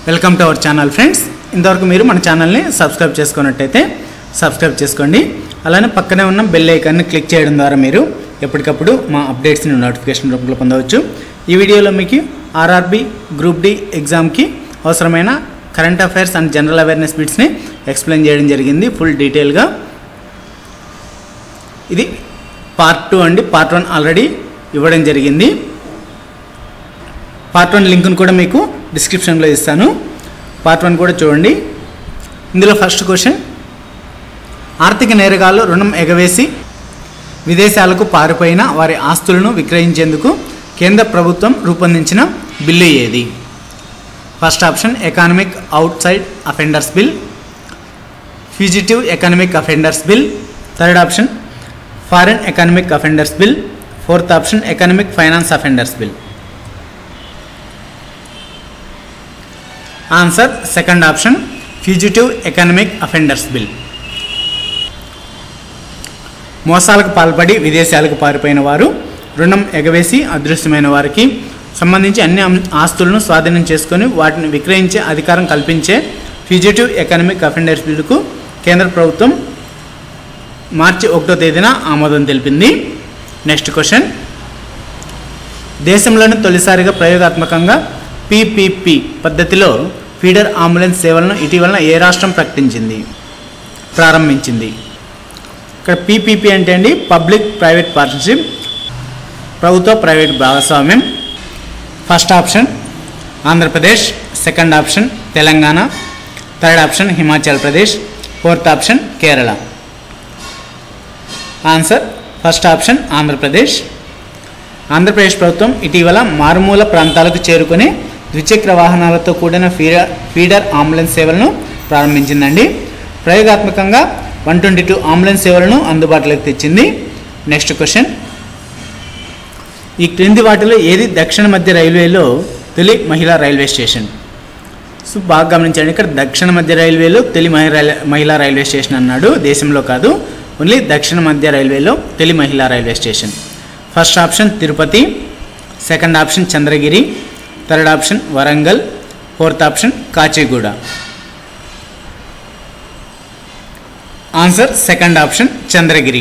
welcome to our channel friends ఇంతవరకు మీరు మన ఛానల్ని సబ్స్క్రైబ్ చేసుకున్నట్టయితే సబ్స్క్రైబ్ చేసుకోండి అలానే పక్కనే ఉన్న బెల్ ఐకాన్ని క్లిక్ చేయడం ద్వారా మీరు ఎప్పటికప్పుడు మా అప్డేట్స్ని నోటిఫికేషన్ రూపంలో పొందవచ్చు ఈ వీడియోలో మీకు ఆర్ఆర్బి గ్రూప్ డి ఎగ్జామ్కి అవసరమైన current affairs and general awareness బిట్స్ని ఎక్స్ప్లెయిన్ చేయడం జరిగింది ఫుల్ డీటెయిల్గా ఇది పార్ట్ టూ అండి పార్ట్ వన్ ఆల్రెడీ ఇవ్వడం జరిగింది పార్ట్ వన్ లింక్ను కూడా మీకు డిస్క్రిప్షన్లో ఇస్తాను పార్ట్ వన్ కూడా చూడండి ఇందులో ఫస్ట్ క్వశ్చన్ ఆర్థిక నేరగాళ్ళు రుణం ఎగవేసి విదేశాలకు పారిపోయిన వారి ఆస్తులను విక్రయించేందుకు కేంద్ర ప్రభుత్వం రూపొందించిన బిల్లు ఏది first option economic outside offenders bill fugitive economic offenders bill third option foreign economic offenders bill fourth option economic finance offenders bill answer second option fugitive economic offenders bill మోసాలకు పాల్పడి విదేశాలకు పారిపోయిన వారు రుణం ఎగవేసి అదృశ్యమైన వారికి సంబంధించి అన్ని అం- ఆస్తులను స్వాధీనం చేసుకొని వాటిని విక్రయించే అధికారం కల్పించే ఫ్యూజిటివ్ ఎకనామిక్ అఫెండర్స్ బిల్లుకు కేంద్ర ప్రభుత్వం మార్చి ఒకటో తేదీన ఆమోదం తెలిపింది నెక్స్ట్ క్వశ్చన్ దేశంలోని తొలిసారిగా ప్రయోగాత్మకంగా పీపీపీ పద్ధతిలో ఫీడర్ అంబులెన్స్ సేవలను ఇటీవల ఏ రాష్ట్రం ప్రకటించింది ప్రారంభించింది ఇక్కడ పీపీపీ అంటే అండి పబ్లిక్ ప్రైవేట్ పార్ట్నర్షిప్ ప్రభుత్వ ప్రైవేట్ భాగస్వామ్యం first option Andhra Pradesh second option Telangana third option Himachal Pradesh fourth option Kerala answer first option Andhra Pradesh Andhra Pradesh ప్రభుత్వం ఇటీవల మారుమూల ప్రాంతాలకు చేరుకుని ద్విచక్ర వాహనాలతో కూడిన ఫీడర్ ఫీడర్ అంబులెన్స్ సేవలను ప్రారంభించిందండి ప్రయోగాత్మకంగా వన్ ట్వంటీ టూ అంబులెన్స్ సేవలను అందుబాటులోకి తెచ్చింది నెక్స్ట్ క్వశ్చన్ ఈ క్రింది వాటిలో ఏది దక్షిణ మధ్య రైల్వేలో తొలి మహిళా రైల్వే స్టేషన్ సో బాగా గమనించండి ఇక్కడ దక్షిణ మధ్య రైల్వేలో తొలి మహిళా మహిళా రైల్వే స్టేషన్ అన్నాడు దేశంలో కాదు ఓన్లీ దక్షిణ మధ్య రైల్వేలో తొలి మహిళా railway station first option Tirupati second option Chandragiri third option Warangal fourth option Kacheguda answer second option Chandragiri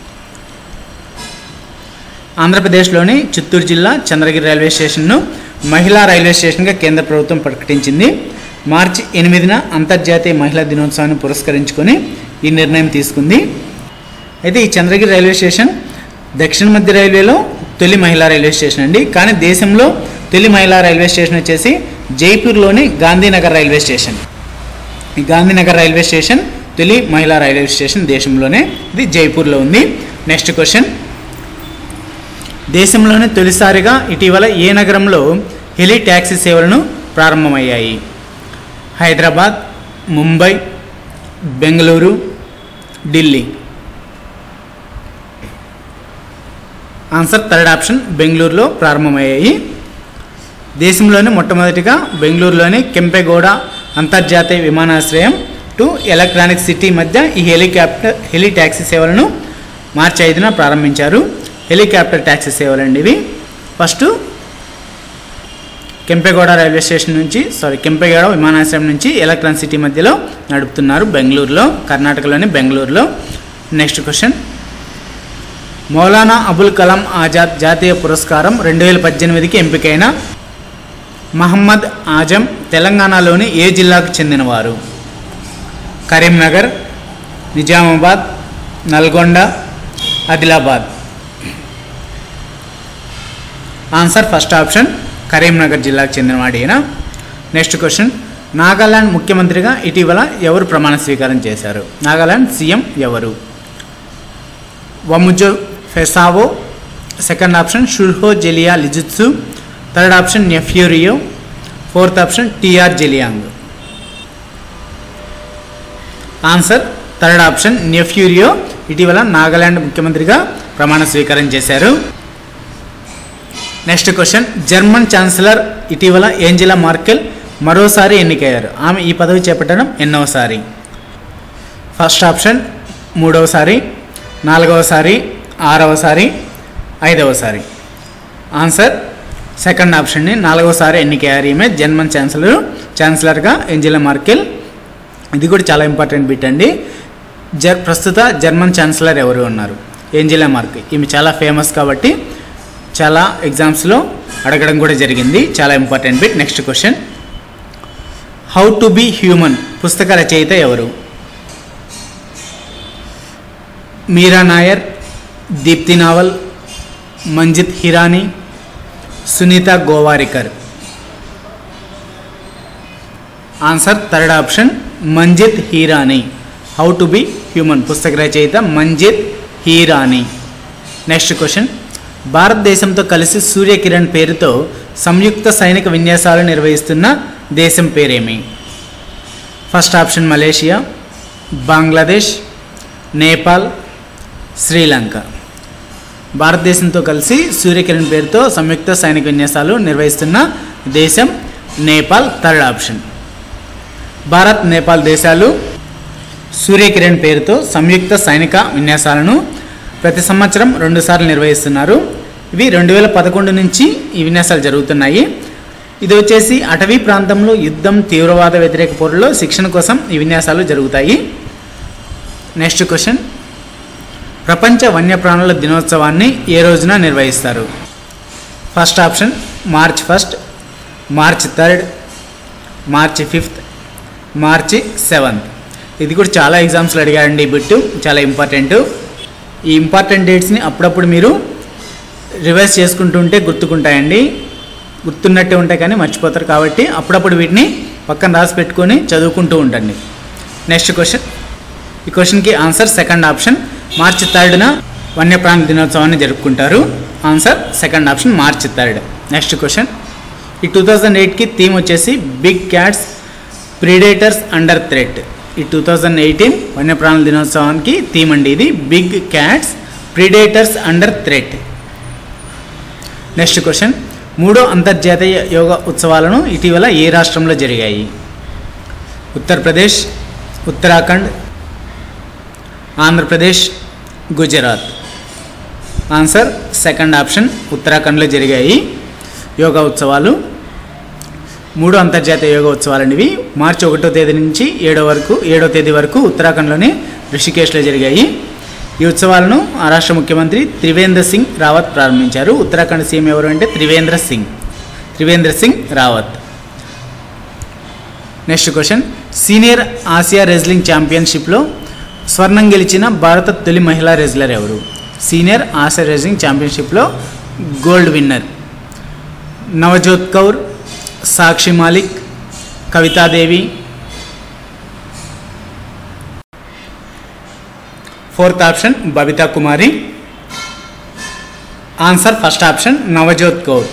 ఆంధ్రప్రదేశ్లోని చిత్తూరు జిల్లా చంద్రగిరి రైల్వే స్టేషన్ను మహిళా రైల్వే స్టేషన్గా కేంద్ర ప్రభుత్వం ప్రకటించింది మార్చి ఎనిమిదిన అంతర్జాతీయ మహిళా దినోత్సవాన్ని పురస్కరించుకొని ఈ నిర్ణయం తీసుకుంది అయితే ఈ చంద్రగిరి రైల్వే స్టేషన్ దక్షిణ మధ్య రైల్వేలో తొలి మహిళా రైల్వే స్టేషన్ అండి కానీ దేశంలో తొలి మహిళా రైల్వే స్టేషన్ వచ్చేసి జైపూర్లోని గాంధీనగర్ రైల్వే స్టేషన్ ఈ గాంధీనగర్ రైల్వే స్టేషన్ తొలి మహిళా రైల్వే స్టేషన్ దేశంలోనే ఇది జైపూర్లో ఉంది నెక్స్ట్ క్వశ్చన్ దేశంలోనే తొలిసారిగా ఇటీవల ఏ నగరంలో హెలి ట్యాక్సీ సేవలను ప్రారంభమయ్యాయి Hyderabad Mumbai Bengaluru Delhi answer third option బెంగళూరులో ప్రారంభమయ్యాయి దేశంలోనే మొట్టమొదటిగా బెంగళూరులోని కెంపెగౌడ అంతర్జాతీయ విమానాశ్రయం టు ఎలక్ట్రానిక్ సిటీ మధ్య ఈ హెలికాప్టర్ హెలి ట్యాక్సీ సేవలను మార్చి ఐదున ప్రారంభించారు హెలికాప్టర్ ట్యాక్సీ సేవలు అండి ఇవి ఫస్ట్ కెంపెగౌడ రైల్వే స్టేషన్ నుంచి సారీ కెంపెగౌడ విమానాశ్రయం నుంచి ఎలక్ట్రానిక్ సిటీ మధ్యలో నడుపుతున్నారు బెంగళూరులో కర్ణాటకలోని బెంగళూరులో నెక్స్ట్ క్వశ్చన్ మౌలానా అబుల్ కలాం ఆజాద్ జాతీయ పురస్కారం రెండు వేల పద్దెనిమిదికి ఎంపికైన మహమ్మద్ ఆజం తెలంగాణలోని ఏ జిల్లాకు చెందినవారు Karimnagar Nizamabad Nalgonda Adilabad answer first option Karimnagar జిల్లాకు చెందినవాడు ఈయన నెక్స్ట్ క్వశ్చన్ నాగాలాండ్ ముఖ్యమంత్రిగా ఇటీవల ఎవరు ప్రమాణ స్వీకారం చేశారు నాగాలాండ్ సీఎం ఎవరు వముజో ఫెసావో second option షుర్హో జెలియా లిజుత్సు third option నెఫ్యూరియో fourth option TR Zeliang answer third option నెఫ్యూరియో ఇటీవల నాగాలాండ్ ముఖ్యమంత్రిగా ప్రమాణ స్వీకారం చేశారు నెక్స్ట్ క్వశ్చన్ జర్మన్ ఛాన్సలర్ ఇటీవల ఏంజెలా మార్కెల్ మరోసారి ఎన్నికయ్యారు ఆమె ఈ పదవి చేపట్టడం ఎన్నోసారి ఫస్ట్ ఆప్షన్ మూడవసారి నాలుగవసారి ఆరవసారి ఐదవసారి ఆన్సర్ సెకండ్ ఆప్షన్ని నాలుగోసారి ఎన్నికయ్యారు ఈమె జర్మన్ ఛాన్సలర్ ఛాన్సలర్గా ఏంజెలా మార్కెల్ ఇది కూడా చాలా ఇంపార్టెంట్ బిట్ అండి జర్ ప్రస్తుత జర్మన్ ఛాన్సలర్ ఎవరు ఉన్నారు ఏంజెలా మార్కెల్ ఈమె చాలా ఫేమస్ కాబట్టి చాలా ఎగ్జామ్స్లో అడగడం కూడా జరిగింది చాలా important bit next question how to be human పుస్తక రచయిత ఎవరు Meera Nair Deepti Naval Manjit Hirani Sunita Gowariker answer third option Manjit Hirani how to be human పుస్తక రచయిత మంజిత్ హీరానీ నెక్స్ట్ క్వశ్చన్ భారతదేశంతో కలిసి సూర్యకిరణ్ పేరుతో సంయుక్త సైనిక విన్యాసాలు నిర్వహిస్తున్న దేశం పేరేమి first option Malaysia Bangladesh Nepal Sri Lanka భారతదేశంతో కలిసి సూర్యకిరణ్ పేరుతో సంయుక్త సైనిక విన్యాసాలు నిర్వహిస్తున్న దేశం నేపాల్ థర్డ్ ఆప్షన్ భారత్ నేపాల్ దేశాలు సూర్యకిరణ్ పేరుతో సంయుక్త సైనిక విన్యాసాలను ప్రతి సంవత్సరం రెండుసార్లు నిర్వహిస్తున్నారు ఇవి రెండు వేల పదకొండు నుంచి ఈ విన్యాసాలు జరుగుతున్నాయి ఇది వచ్చేసి అటవీ ప్రాంతంలో యుద్ధం తీవ్రవాద వ్యతిరేక పోరులో శిక్షణ కోసం ఈ విన్యాసాలు జరుగుతాయి నెక్స్ట్ క్వశ్చన్ ప్రపంచ వన్యప్రాణుల దినోత్సవాన్ని ఏ రోజున నిర్వహిస్తారు first option March first March third March fifth March seventh ఇది కూడా చాలా ఎగ్జామ్స్లో అడిగారండి ఈ బిట్టు చాలా ఇంపార్టెంట్ ఈ ఇంపార్టెంట్ డేట్స్ని అప్పుడప్పుడు మీరు రివైజ్ చేసుకుంటుంటే గుర్తుకుంటాయండి గుర్తున్నట్టే ఉంటాయి కానీ మర్చిపోతారు కాబట్టి అప్పుడప్పుడు వీటిని పక్కన రాసి పెట్టుకొని చదువుకుంటూ ఉండండి నెక్స్ట్ క్వశ్చన్ ఈ క్వశ్చన్కి ఆన్సర్ సెకండ్ ఆప్షన్ మార్చి థర్డ్న వన్యప్రాణి దినోత్సవాన్ని జరుపుకుంటారు answer second option March third next question ఈ టూ థౌజండ్ ఎయిట్కి థీమ్ వచ్చేసి big cats predators under threat ఈ టూ థౌజండ్ ఎయిటీన్ వన్యప్రాణుల దినోత్సవానికి థీమ్ అండి ఇది big cats predators under threat next question మూడో అంతర్జాతీయ యోగా ఉత్సవాలను ఇటీవల ఏ రాష్ట్రంలో జరిగాయి Uttar Pradesh Uttarakhand Andhra Pradesh Gujarat answer second option ఉత్తరాఖండ్లో జరిగాయి యోగా ఉత్సవాలు మూడు అంతర్జాతీయ యోగా ఉత్సవాలు ఇవి మార్చి ఒకటో తేదీ నుంచి ఏడో వరకు ఏడో తేదీ వరకు ఉత్తరాఖండ్లోని రిషికేశ్లో జరిగాయి ఈ ఉత్సవాలను ఆ రాష్ట్ర ముఖ్యమంత్రి త్రివేంద్ర సింగ్ రావత్ ప్రారంభించారు ఉత్తరాఖండ్ సీఎం ఎవరు అంటే Trivendra Singh Trivendra Singh Rawat next question senior Asia wrestling ఛాంపియన్షిప్లో స్వర్ణం గెలిచిన భారత తొలి మహిళా రెజ్లర్ ఎవరు సీనియర్ ఆసియా రెజ్లింగ్ ఛాంపియన్షిప్లో gold winner Navjot Kaur Sakshi Malik Kavita Devi fourth option Babita Kumari answer first option Navjot Kaur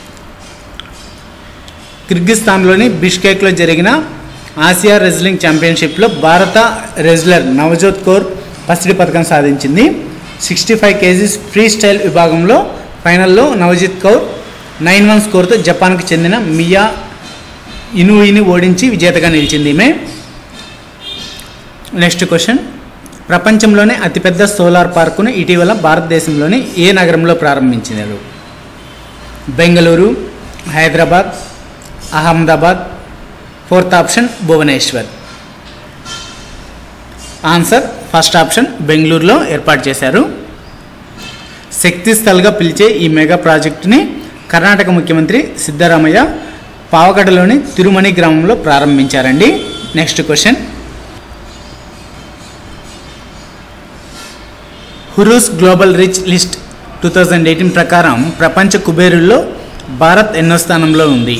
కిర్గిస్తాన్లోని బిష్కేక్లో జరిగిన ఆసియా రెజ్లింగ్ ఛాంపియన్షిప్లో భారత రెజ్లర్ నవజోత్ కౌర్ పసిడి పథకం సాధించింది sixty five kgs free style విభాగంలో ఫైనల్లో నవజిత్ కౌర్ నైన్ వన్ స్కోర్తో జపాన్కి చెందిన మియా ఇనుయిని ఓడించి విజేతగా నిలిచింది ఈమె నెక్స్ట్ క్వశ్చన్ ప్రపంచంలోనే అతిపెద్ద సోలార్ పార్కును ఇటీవల భారతదేశంలోని ఏ నగరంలో ప్రారంభించినారు Bengaluru Hyderabad Ahmedabad fourth option Bhubaneswar answer first option బెంగళూరులో ఏర్పాటు చేశారు శక్తి స్థల్గా పిలిచే ఈ మెగా ప్రాజెక్టుని కర్ణాటక ముఖ్యమంత్రి సిద్ధరామయ్య పావగడలోని తిరుమణి గ్రామంలో ప్రారంభించారండి next question Hurun's global rich list two thousand eighteen ప్రకారం ప్రపంచ కుబేరుల్లో భారత్ ఎన్నో స్థానంలో ఉంది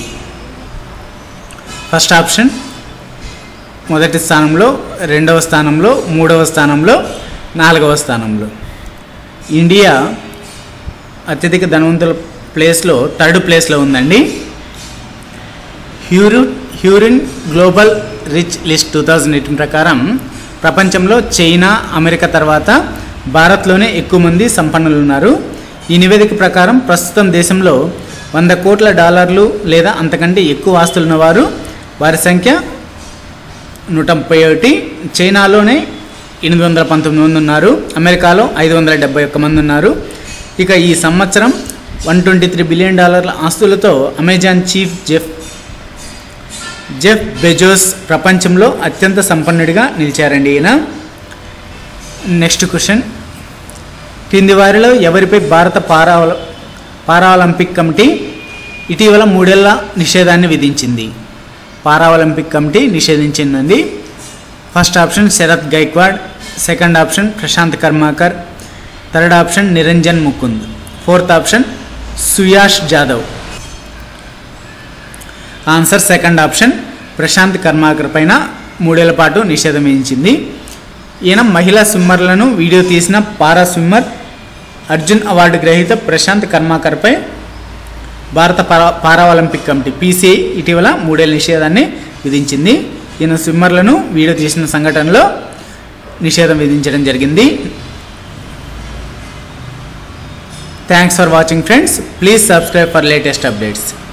ఫస్ట్ ఆప్షన్ మొదటి స్థానంలో రెండవ స్థానంలో మూడవ స్థానంలో నాలుగవ స్థానంలో ఇండియా అత్యధిక ధనవంతుల ప్లేస్లో థర్డ్ ప్లేస్లో ఉందండి హ్యూరు Hurun global rich list two thousand eighteen ప్రకారం ప్రపంచంలో చైనా అమెరికా తర్వాత భారత్లోనే ఎక్కువ మంది సంపన్నులు ఉన్నారు ఈ నివేదిక ప్రకారం ప్రస్తుతం దేశంలో వంద కోట్ల డాలర్లు లేదా అంతకంటే ఎక్కువ ఆస్తులు ఉన్నవారు వారి సంఖ్య నూట ముప్పై ఒకటి చైనాలోనే ఎనిమిది వందల పంతొమ్మిది మంది ఉన్నారు అమెరికాలో ఐదు వందల డెబ్బై ఒక్క మంది ఉన్నారు ఇక ఈ సంవత్సరం వన్ ట్వంటీ త్రీ బిలియన్ డాలర్ల ఆస్తులతో Amazon chief Jeff Jeff Bezos ప్రపంచంలో అత్యంత సంపన్నుడిగా నిలిచారండి ఈయన నెక్స్ట్ క్వశ్చన్ క్రింది వారిలో ఎవరిపై భారత పారా పారాలింపిక్ కమిటీ ఇటీవల మూడేళ్ల నిషేధాన్ని విధించింది పారాలింపిక్ కమిటీ నిషేధించింది first option Sharad Gaikwad second option Prashant Karmakar third option Niranjan Mukund fourth option Suyash Jadhav answer second option Prashant Karmakar పైన మూడేళ్ల పాటు నిషేధం విధించింది ఈయన మహిళా స్విమ్మర్లను వీడియో తీసిన పారా స్విమ్మర్ అర్జున్ అవార్డు గ్రహీత ప్రశాంత్ కర్మాకర్పై భారత పారా పారాలింపిక్ కమిటీ పీసీఐ ఇటీవల మూడేళ్ల నిషేధాన్ని విధించింది ఈయన స్విమ్మర్లను వీడియో తీసిన సంఘటనలో నిషేధం విధించడం జరిగింది thanks for watching friends please subscribe for latest updates